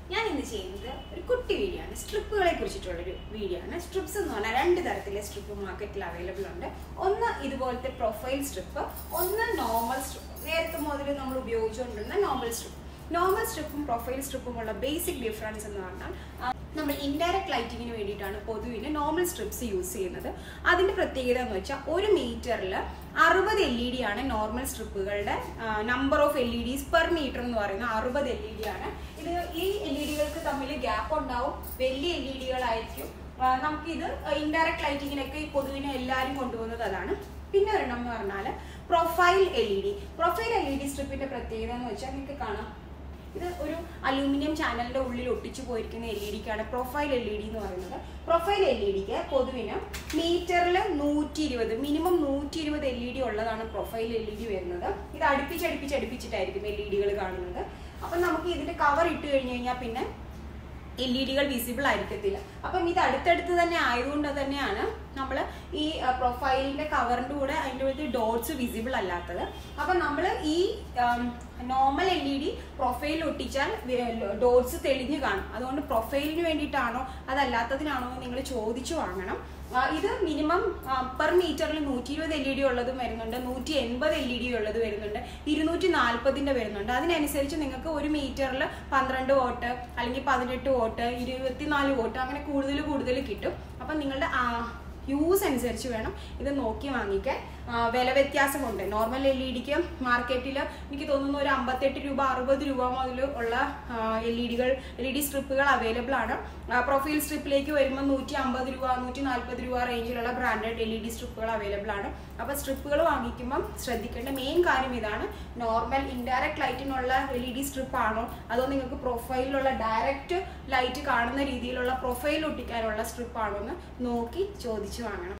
ഞാൻ ഇന്ന് ചെയ്യുന്നത് ഒരു കുട്ടി വീഡിയോ ആണ് സ്ട്രിപ്പുകളെ കുറിച്ചിട്ടുള്ളൊരു വീഡിയോ ആണ് സ്ട്രിപ്സ് എന്ന് പറഞ്ഞാൽ രണ്ട് തരത്തിലെ സ്ട്രിപ്പ് മാർക്കറ്റിൽ അവൈലബിൾ ഉണ്ട് ഒന്ന് ഇതുപോലത്തെ പ്രൊഫൈൽ സ്ട്രിപ്പ് ഒന്ന് നോർമൽ സ്ട്രിപ്പ് നേരത്തെ മുതൽ നമ്മൾ ഉപയോഗിച്ചുകൊണ്ടിരുന്ന നോർമൽ സ്ട്രിപ്പ് നോർമൽ സ്ട്രിപ്പും പ്രൊഫൈൽ സ്ട്രിപ്പുമുള്ള ബേസിക് ഡിഫറൻസ് എന്ന് പറഞ്ഞാൽ ആ, നമ്മൾ ഇൻഡയറക്റ്റ് ലൈറ്റിങ്ങിന് വേണ്ടിയിട്ടാണ് പൊതുവിന് നോർമൽ സ്ട്രിപ്സ് യൂസ് ചെയ്യുന്നത് അതിന്റെ പ്രത്യേകത എന്ന് വെച്ചാൽ ഒരു മീറ്ററിൽ അറുപത് എൽ ഇ ഡി ആണ് നോർമൽ സ്ട്രിപ്പുകളുടെ number of L E Ds per metre എന്ന് പറയുന്നത് അറുപത് എൽ ഇ ഡി ആണ് ഇത് ഈ എൽ ഇ ഡികൾക്ക് തമ്മിൽ ഗ്യാപ്പ് ഉണ്ടാവും വലിയ എൽ ഇ ഡികളായിരിക്കും നമുക്കിത് ഇൻഡയറക്റ്റ് ലൈറ്റിങ്ങിനൊക്കെ ഈ പൊതുവിന് എല്ലാവരും കൊണ്ടുപോകുന്നത് അതാണ് പിന്നെ ഒരെണ്ണം എന്ന് പറഞ്ഞാൽ profile L E D profile L E D സ്ട്രിപ്പിന്റെ പ്രത്യേകത എന്ന് വെച്ചാൽ നിങ്ങൾക്ക് കാണാം ഇത് ഒരു അലൂമിനിയം ചാനലിന്റെ ഉള്ളിൽ ഒട്ടിച്ചു പോയിരിക്കുന്ന എൽ ഇ ഡിക്കാണ് പ്രൊഫൈൽ എൽ ഇ ഡി എന്ന് പറയുന്നത് പ്രൊഫൈൽ എൽ ഇ ഡിക്ക് പൊതുവിന് മീറ്ററിൽ നൂറ്റി ഇരുപത് മിനിമം നൂറ്റി ഇരുപത് എൽ ഇ ഡി ഉള്ളതാണ് പ്രൊഫൈൽ എൽ ഇ ഡി വരുന്നത് ഇത് അടുപ്പിച്ച് അടുപ്പിച്ച് അടുപ്പിച്ചിട്ടായിരിക്കും എൽ ഇ ഡികൾ കാണുന്നത് അപ്പം നമുക്ക് ഇതിന്റെ കവർ ഇട്ട് കഴിഞ്ഞ് കഴിഞ്ഞാൽ പിന്നെ എൽ ഇ ഡികൾ വിസിബിൾ ആയിരിക്കത്തില്ല അപ്പം ഇത് അടുത്തടുത്ത് തന്നെ ആയതുകൊണ്ട് തന്നെയാണ് നമ്മൾ ഈ പ്രൊഫൈലിന്റെ കവറിന്റെ കൂടെ അതിൻ്റെ അടുത്ത് ഡോട്ട്സ് വിസിബിൾ അല്ലാത്തത് അപ്പം നമ്മൾ ഈ നോർമൽ എൽ ഇ ഡി പ്രൊഫൈലിൽ ഒട്ടിച്ചാൽ ഡോട്ട്സ് തെളിഞ്ഞ് കാണും അതുകൊണ്ട് പ്രൊഫൈലിന് വേണ്ടിയിട്ടാണോ അതല്ലാത്തതിനാണോ എന്ന് നിങ്ങൾ ചോദിച്ചു വാങ്ങണം ആ, ഇത് മിനിമം പെർ മീറ്ററിൽ നൂറ്റി ഇരുപത് എൽ ഇ ഡി ഉള്ളതും വരുന്നുണ്ട് നൂറ്റി എൺപത് എൽ ഇ ഡി ഉള്ളത് വരുന്നുണ്ട് ഇരുന്നൂറ്റി നാൽപ്പതിൻ്റെ വരുന്നുണ്ട് അതിനനുസരിച്ച് നിങ്ങൾക്ക് ഒരു മീറ്ററിൽ പന്ത്രണ്ട് വോട്ട് അല്ലെങ്കിൽ പതിനെട്ട് വോട്ട് ഇരുപത്തിനാല് വോട്ട് അങ്ങനെ കൂടുതൽ കൂടുതൽ കിട്ടും അപ്പം നിങ്ങളുടെ യൂസ് അനുസരിച്ച് വേണം ഇത് നോക്കി വാങ്ങിക്കാൻ ആ, വില വ്യത്യാസമുണ്ട് നോർമൽ എൽ ഇ ഡിക്ക് മാർക്കറ്റിൽ എനിക്ക് തോന്നുന്നു ഒരു അമ്പത്തെട്ട് രൂപ അറുപത് രൂപ മുതൽ ഉള്ള എൽ ഇ ഡികൾ എൽ ഇ ഡി സ്ട്രിപ്പുകൾ അവൈലബിൾ ആണ് പ്രൊഫൈൽ സ്ട്രിപ്പിലേക്ക് വരുമ്പോൾ നൂറ്റി അമ്പത് രൂപ നൂറ്റി നാൽപ്പത് രൂപ റേഞ്ചിലുള്ള ബ്രാൻഡഡ് എൽ ഇ ഡി സ്ട്രിപ്പുകൾ അവൈലബിൾ ആണ് അപ്പോൾ സ്ട്രിപ്പുകൾ വാങ്ങിക്കുമ്പം ശ്രദ്ധിക്കേണ്ട മെയിൻ കാര്യം ഇതാണ് നോർമൽ ഇൻഡയറക്റ്റ് ലൈറ്റിനുള്ള എൽ ഇ ഡി സ്ട്രിപ്പ് ആണോ അതോ നിങ്ങൾക്ക് പ്രൊഫൈലിലുള്ള ഡയറക്റ്റ് ലൈറ്റ് കാണുന്ന രീതിയിലുള്ള പ്രൊഫൈൽ ഒട്ടിക്കാനുള്ള സ്ട്രിപ്പ് ആണോ എന്ന് നോക്കി ചോദിച്ചു വാങ്ങണം